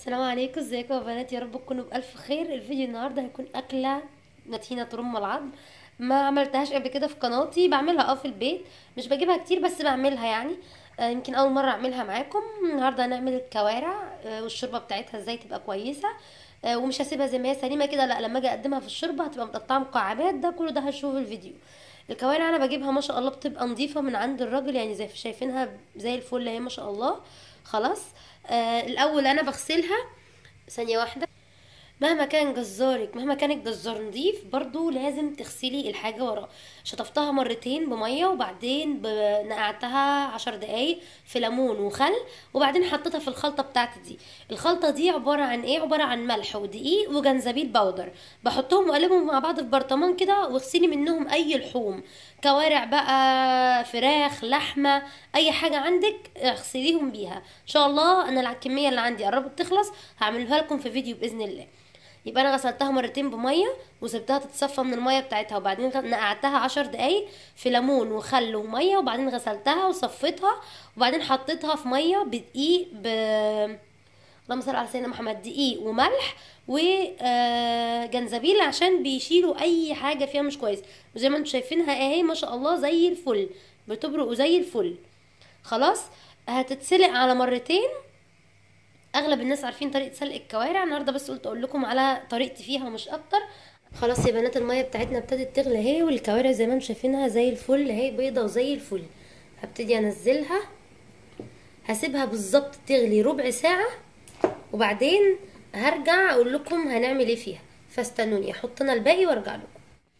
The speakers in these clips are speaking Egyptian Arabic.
السلام عليكم ازيكم يا بنات يا رب تكونوا بألف خير الفيديو النهارده هيكون أكلة متينة ترم العظم ما عملتهاش قبل كده في قناتي بعملها اه في البيت مش بجيبها كتير بس بعملها يعني آه يمكن أول مرة أعملها معاكم النهارده هنعمل الكوارع آه والشوربة بتاعتها ازاي تبقى كويسة آه ومش هسيبها زي ما هي سليمة كده لا لما اجي اقدمها في الشوربة هتبقى متقطعة مكعبات ده كله ده هشوفه الفيديو الكوارع انا بجيبها ما شاء الله بتبقى نظيفة من عند الراجل يعني زي شايفينها زي الفل اهي ما شاء الله خلاص آه الاول انا بغسلها ثانية واحدة مهما كان جزارك مهما كان الجزار نضيف برضو لازم تغسلي الحاجة وراه شطفتها مرتين بمية وبعدين ب- نقعتها عشر دقايق في ليمون وخل وبعدين حطيتها في الخلطة بتاعتي دي الخلطة دي عبارة عن ايه عبارة عن ملح ودقيق وجنزبيل باودر بحطهم واقلبهم مع بعض في برطمان كده واغسلي منهم اي لحوم كوارع بقى فراخ لحمة اي حاجة عندك اغسليهم بيها ان شاء الله انا الكمية اللي عندي قربت تخلص هعملها لكم في فيديو باذن الله يبقى انا غسلتها مرتين بميه وسبتها تتصفى من الميه بتاعتها وبعدين نقعتها عشر دقايق في ليمون وخل وميه وبعدين غسلتها وصفيتها وبعدين حطيتها في ميه بدقيق ب اللهم صل على سيدنا محمد دقيق وملح وجنزبيل عشان بيشيلوا اي حاجه فيها مش كويس وزي ما انتم شايفينها اهي ما شاء الله زي الفل بتبرق زي الفل خلاص هتتسلق على مرتين اغلب الناس عارفين طريقه سلق الكوارع النهارده بس قلت اقول لكم على طريقتي فيها مش اكتر خلاص يا بنات الميه بتاعتنا ابتدت تغلي اهي والكوارع زي ما انتم شايفينها زي الفل اهي بيضه وزي الفل هبتدي انزلها هسيبها بالظبط تغلي ربع ساعه وبعدين هرجع اقول لكم هنعمل ايه فيها فاستنوني احط انا الباقي وارجع لكم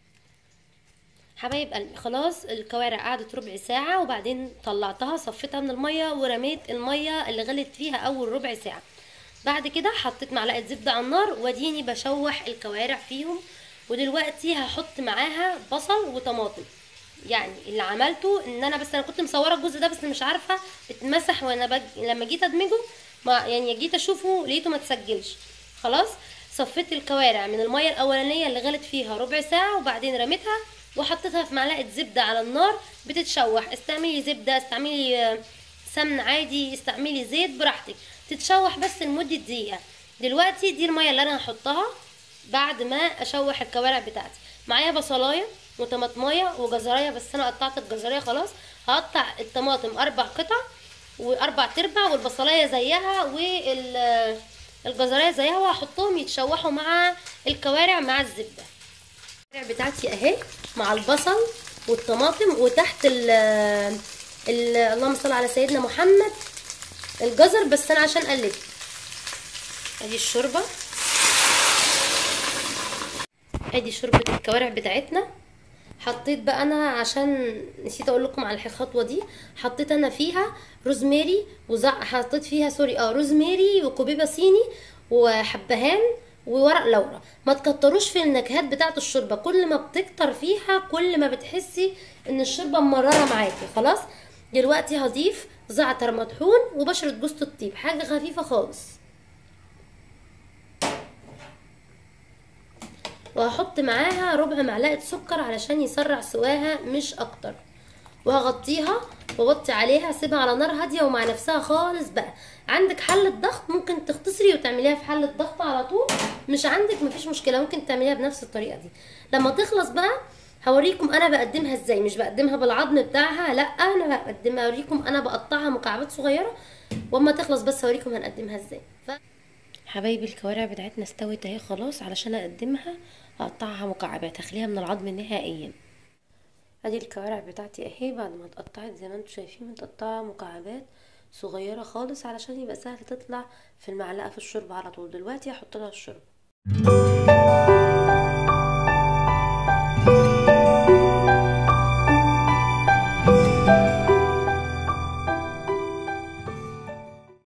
حبايب قلبي خلاص الكوارع قعدت ربع ساعة وبعدين طلعتها صفيتها من المية ورميت المية اللي غلت فيها أول ربع ساعة بعد كده حطيت معلقة زبدة على النار واديني بشوح الكوارع فيهم ودلوقتي هحط معاها بصل وطماطم يعني اللي عملته ان انا بس انا كنت مصوره الجزء ده بس مش عارفه اتمسح وانا بج... لما جيت ادمجه ما يعني جيت اشوفه لقيته ما تسجلش خلاص صفيت الكوارع من الميه الاولانيه اللي غلت فيها ربع ساعه وبعدين رميتها وحطيتها في معلقه زبده على النار بتتشوح استعملي زبده استعملي آه، سمن عادي استعملي زيت براحتك تتشوح بس لمده دقيقه دلوقتي دي الميه اللي انا هحطها بعد ما اشوح الكوارع بتاعتي معايا بصلايه وطماطمايه وجزرايه بس انا قطعت الجزرايه خلاص هقطع الطماطم اربع قطع واربع تربع والبصلايه زيها والجزرايه زيها وهحطهم يتشوحوا مع الكوارع مع الزبده الكوارع بتاعتي اهي مع البصل والطماطم وتحت ال ال اللهم صل على سيدنا محمد الجزر بس انا عشان اقلب ادي الشوربه ادي شوربه الكوارع بتاعتنا حطيت بقى انا عشان نسيت اقول لكم على الخطوه دي حطيت انا فيها روزماري وزع حطيت فيها سوري اه روزماري وكوبيبه صيني وحبهان وورق لورا ما تكتروش في النكهات بتاعه الشوربه كل ما بتكتر فيها كل ما بتحسي ان الشوربه مرره معاكي خلاص دلوقتي هضيف زعتر مطحون وبشره جوز الطيب حاجه خفيفه خالص وهحط معاها ربع معلقه سكر علشان يسرع سواها مش اكتر وهغطيها واوطي عليها اسيبها على نار هاديه ومع نفسها خالص بقى عندك حله ضغط ممكن تختصري وتعمليها في حله ضغط على طول مش عندك مفيش مشكله ممكن تعمليها بنفس الطريقه دي لما تخلص بقى هوريكم انا بقدمها ازاي مش بقدمها بالعظم بتاعها لا انا بقدمها اوريكم انا بقطعها مكعبات صغيره واما تخلص بس هوريكم هنقدمها ازاي ف... حبايبي الكوارع بتاعتنا استوت اهي خلاص علشان اقدمها هقطعها مكعبات هخليها من العظم نهائيا ادي الكوارع بتاعتي اهي بعد ما اتقطعت زي ما انتم شايفين متقطعه مكعبات صغيره خالص علشان يبقى سهل تطلع في المعلقه في الشوربه على طول دلوقتي هحط لها الشوربه